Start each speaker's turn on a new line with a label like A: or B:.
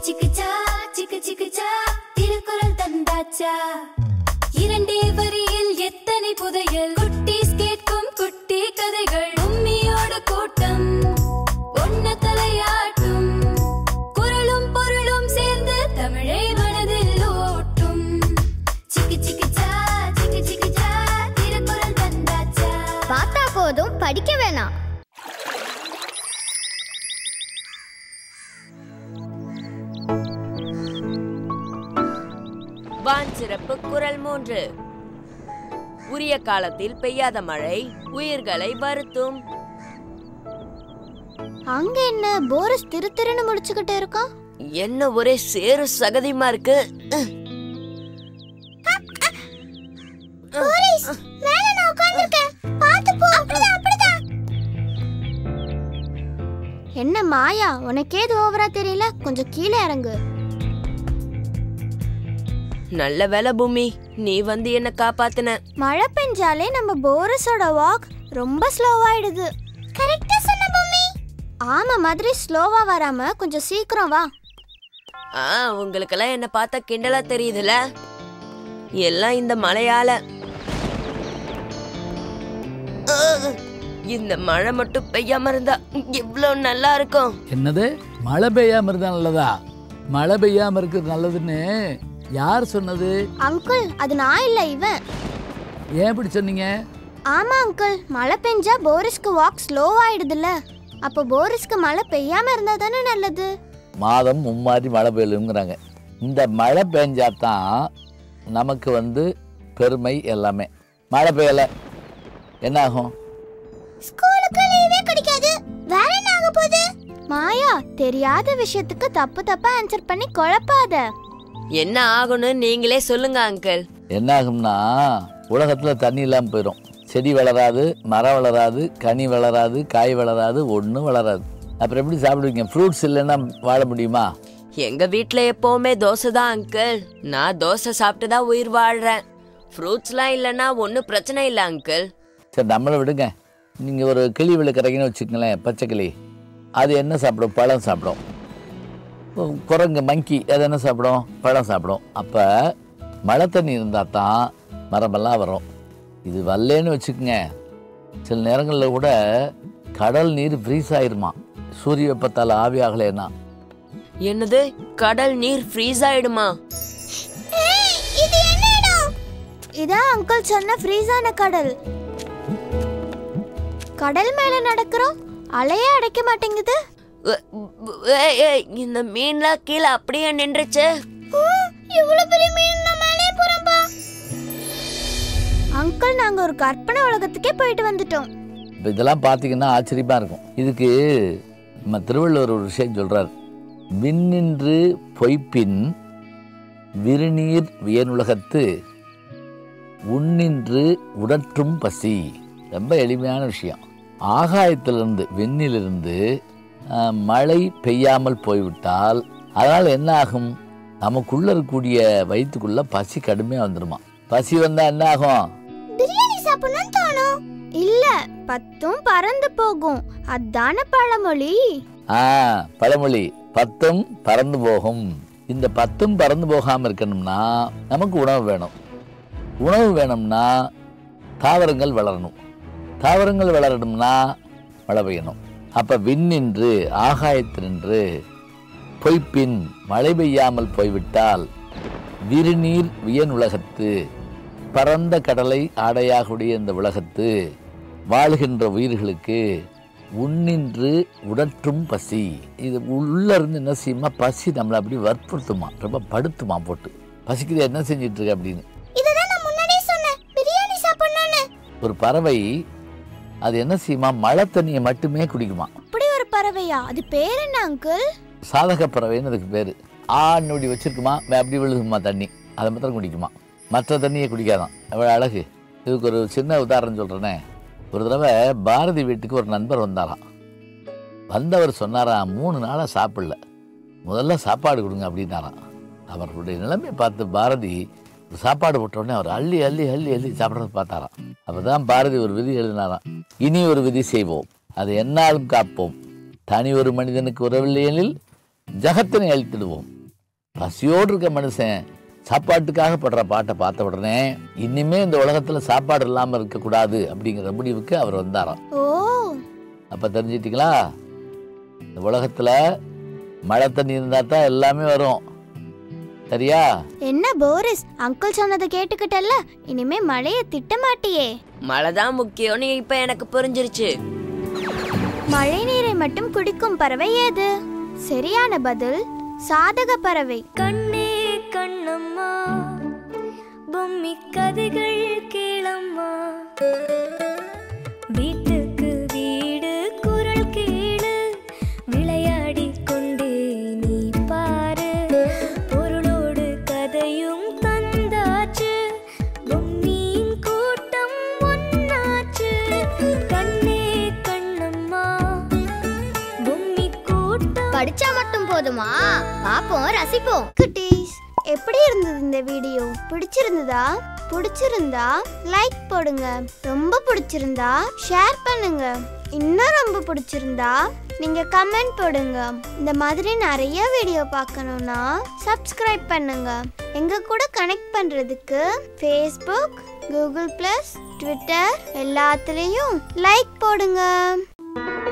A: சிக்கு சா சிக்கு சிக்கு சா திருக்குறள் தந்தாச்சா இரண்டே வரியில் எத்தனை புதையல் குட்டீஸ் கேட்கும் குட்டி கதைகள் உம்மியோட கூட்டம் ஒன்ன தலையாட்டும் குரலும் பொருளும் சேர்ந்து தமிழை மனதில் ஓட்டும் சிக்கு சிக்கு சா சிக்கு சிக்கு சா திருக்குறள் தந்தாச்சா
B: பார்த்தா போதும் படிக்க வேணாம்
C: வான் சிறப்பு குரல் மூன்று உரிய காலத்தில் பெய்யாத மழை உயிர்களை வருத்தும்
B: அங்க என்ன போரஸ் திரு திருன்னு முடிச்சுக்கிட்டு இருக்கான்
C: என்ன ஒரே சேறு சகதியமா இருக்கு
B: மேல நான் உட்கார்ந்திருக்கேன் பாத்து போ அப்படிதான் அப்படிதான் என்ன மாயா உனக்கு ஏது ஓவரா தெரியல கொஞ்சம் கீழே இறங்கு
C: நல்ல வேலை பூமி நீ வந்து என்ன காப்பாத்துன
B: மழை பெஞ்சாலே நம்ம போரஸோட வாக் ரொம்ப ஸ்லோவாயிடுது கரெக்டா சொன்ன பூமி ஆமா மாதிரி ஸ்லோவா வராம கொஞ்சம் சீக்கிரம் வா
C: ஆ உங்களுக்கெல்லாம் என்ன பார்த்தா கிண்டலா தெரியுதுல எல்லாம் இந்த மழையால அஹ், இந்த மழை மட்டும் பெய்யாம இருந்தா எவ்வளவு நல்லா இருக்கும்
D: என்னது மழை பெய்யாம இருந்தா நல்லதா மழை பெய்யாம இருக்கிறது நல்லதுன்னு யார் சொன்னது
B: அங்கிள் அது நான் இல்ல இவன்
D: ஏன் இப்படி சொன்னீங்க
B: ஆமா அங்கிள் மழை பெஞ்சா போரிஸ்க்கு வாக் ஸ்லோ ஆயிடுதுல்ல அப்போ போரிஸ்க்கு மழை பெய்யாம இருந்தா தானே நல்லது
D: மாதம் மும்மாரி மழை பெய்யலுங்கிறாங்க இந்த மழை பெஞ்சாதான் நமக்கு வந்து பெருமை எல்லாமே மழை பெய்யலை என்ன ஆகும்
B: ஸ்கூலுக்கு லீவே கிடைக்காது வேற என்ன ஆக போகுது மாயா தெரியாத விஷயத்துக்கு தப்பு தப்பா ஆன்சர் பண்ணி குழப்பாத
C: என்ன ஆகும்னு நீங்களே சொல்லுங்க அங்கிள்
D: என்ன ஆகும்னா உலகத்தில் தண்ணி இல்லாமல் போயிடும் செடி வளராது மரம் வளராது கனி வளராது காய் வளராது ஒன்றும் வளராது அப்புறம் எப்படி சாப்பிடுவீங்க ஃப்ரூட்ஸ் இல்லைன்னா வாழ முடியுமா
C: எங்க வீட்ல எப்பவுமே தோசை தான் அங்கிள் நான் தோசை சாப்பிட்டு தான் உயிர் வாழ்றேன் ஃப்ரூட்ஸ்லாம் இல்லைன்னா ஒன்றும் பிரச்சனை இல்லை அங்கிள்
D: சரி நம்மளை விடுங்க நீங்கள் ஒரு கிளி விழுக்கிறீங்கன்னு வச்சுக்கங்களேன் பச்சை கிளி அது என்ன சாப்பிடும் பழம் சாப்பிடும் உம், குரங்கு மங்கி அது என்ன சாப்பிடும் பழம் சாப்பிடும் அப்போ மழை தண்ணி இருந்தால் தான் மரமெல்லாம் வரும் இது வரலன்னு வச்சுக்கோங்க சில நேரங்களில் கூட கடல் நீர் ஃப்ரீஸ் ஆயிருமா சூரிய வெப்பத்தால் ஆவி ஆகலைன்னா
C: என்னது கடல் நீர் ஃப்ரீஸ் ஆயிடுமா
B: இது என்ன இடம் இதான் அங்கிள் சொன்ன ஃப்ரீஸான கடல் கடல் மேல நடக்கிறோம் அலையே அடைக்க மாட்டேங்குது
C: உ- உ- ஏய், ஏய், இந்த மீன்லாம் கீழே அப்படியே நின்றுச்சு
B: இவ்வளவு பெரிய மீன் நான் மேலே போறேன்பா அங்கிள் நாங்க ஒரு கற்பனை உலகத்துக்கே போயிட்டு வந்துட்டோம்
D: இப்போ இதெல்லாம் பார்த்தீங்கன்னா ஆச்சரியமாக இருக்கும் இதுக்கு நம்ம திருவள்ளுவர் ஒரு விஷயம் சொல்கிறார் விண்ணின்று பொய்ப்பின் விருநீர் வியனுலகத்து உண்ணின்று உடற்றும் பசி ரொம்ப எளிமையான விஷயம் ஆகாயத்திலிருந்து விண்ணிலிருந்து ஆஹ், மழை பெய்யாமல் போய்விட்டால் அதனால் என்ன ஆகும் நமக்குள்ள இருக்கக்கூடிய வயிற்றுக்குள்ள பசி கடுமையாக வந்துருமா பசி வந்தால் என்ன ஆகும்
B: பிரியாணி சாப்பிடணும்னு தோணும் இல்ல பத்தும் பறந்து போகும் அதான பழமொழி
D: ஆ பழமொழி பத்தும் பறந்து போகும் இந்த பத்தும் பறந்து போகாமல் இருக்கணும்னா நமக்கு உணவு வேணும் உணவு வேணும்னா தாவரங்கள் வளரணும் தாவரங்கள் வளரணும்னா மழை பெய்யணும் அப்போ விண்ணின்று ஆகாயத்தினின்று பொய்ப்பின் மழை பெய்யாமல் போய்விட்டால் விருநீர் வியனுலகத்து பரந்த கடலை ஆடையாகுடைய இந்த உலகத்து வாழ்கின்ற உயிர்களுக்கு உண்ணின்று உடற்றும் பசி இது உள்ள இருந்து என்ன செய்யுமா பசி நம்மளை அப்படி வற்புறுத்துமா ரொம்ப படுத்துமா போட்டு பசிக்குது என்ன செஞ்சிட்டு இருக்க அப்படின்னு
B: இதுதான் நான் முன்னாடியே சொன்னேன் பிரியாணி சாப்பிடணும்னு
D: ஒரு பறவை அது என்ன செய்யுமா மழை தண்ணியை மட்டுமே குடிக்குமா
B: அப்படி ஒரு பறவையா அது பேர் என்ன அங்கிள்
D: சாதக பறவைன்னு அதுக்கு பேர் ஆணுடி வச்சிருக்குமா வே- அப்படி விழுகுமா தண்ணி அதை மாத்திரம் குடிக்குமா மற்ற தண்ணியை குடிக்காதான் எவ்வளோ அழகு இதுக்கு ஒரு சின்ன உதாரணம் சொல்கிறேனே ஒரு தடவை பாரதி வீட்டுக்கு ஒரு நண்பர் வந்தாராம் வந்தவர் சொன்னாராம் மூணு நாளாக சாப்பிடல முதல்ல சாப்பாடு கொடுங்க அப்படின்னாராம் அவர்களுடைய நிலைமையை பார்த்து பாரதி ஒரு சாப்பாடு போட்ட உடனே அவர் அள்ளி அள்ளி அள்ளி அள்ளி சாப்பிட்றத பார்த்தாராம் அப்போ தான் பாரதி ஒரு விதி எழுதினாராம் இனி ஒரு விதி செய்வோம் அதை என்னாலும் காப்போம் தனி ஒரு மனிதனுக்கு உறவில்லையெனில் ஜகத்தினை அழித்திடுவோம் பசியோடு இருக்க மனுஷன் சாப்பாட்டுக்காக படுற பாட்டை பார்த்த உடனே இனிமே இந்த உலகத்துல சாப்பாடு இல்லாம இருக்கக்கூடாது அப்படிங்கிற முடிவுக்கு அவர் வந்தாராம்
B: ஓ
D: அப்ப தெரிஞ்சிட்டீங்களா இந்த உலகத்துல மழை தண்ணி இருந்தா தான் எல்லாமே வரும் சரியா
B: என்ன போரிஸ் அங்கிள் சொன்னதை கேட்டுக்கிட்டல்ல இனிமே மழைய திட்ட மாட்டியே
C: மழை தான் முக்கியம்னு இப்ப எனக்கு புரிஞ்சிருச்சு
B: மழை நீரை மட்டும் குடிக்கும் பறவை ஏது சரியான பதில் சாதக பறவை
A: கண்ணே கண்ணம்மா பொம்மி கதைகள் கேளம்மா வீட்டுக்கு வீடு குரல் கேளு விளையாடி கொண்டே நீ பாரு பொருளோடு கதையும் தந்தாச்சு பொம்மியின் கூட்டம் ஒன்னாச்சு கண்ணே கண்ணம்மா பொம்மி கூட்டம்
B: படிச்சா மட்டும் போதுமா பாப்போம் ரசிப்போம் குட்டீஸ் எப்படி இருந்தது இந்த வீடியோ பிடிச்சிருந்ததா பிடிச்சிருந்தா லைக் போடுங்க ரொம்ப பிடிச்சிருந்தா ஷேர் பண்ணுங்க இன்னும் ரொம்ப பிடிச்சிருந்தா நீங்க கமெண்ட் போடுங்க இந்த மாதிரி நிறைய வீடியோ பார்க்கணும்னா சப்ஸ்கிரைப் பண்ணுங்க எங்க கூட கனெக்ட் பண்றதுக்கு ஃபேஸ்புக் கூகுள் ப்ளஸ் ட்விட்டர் எல்லாத்துலேயும் லைக் போடுங்க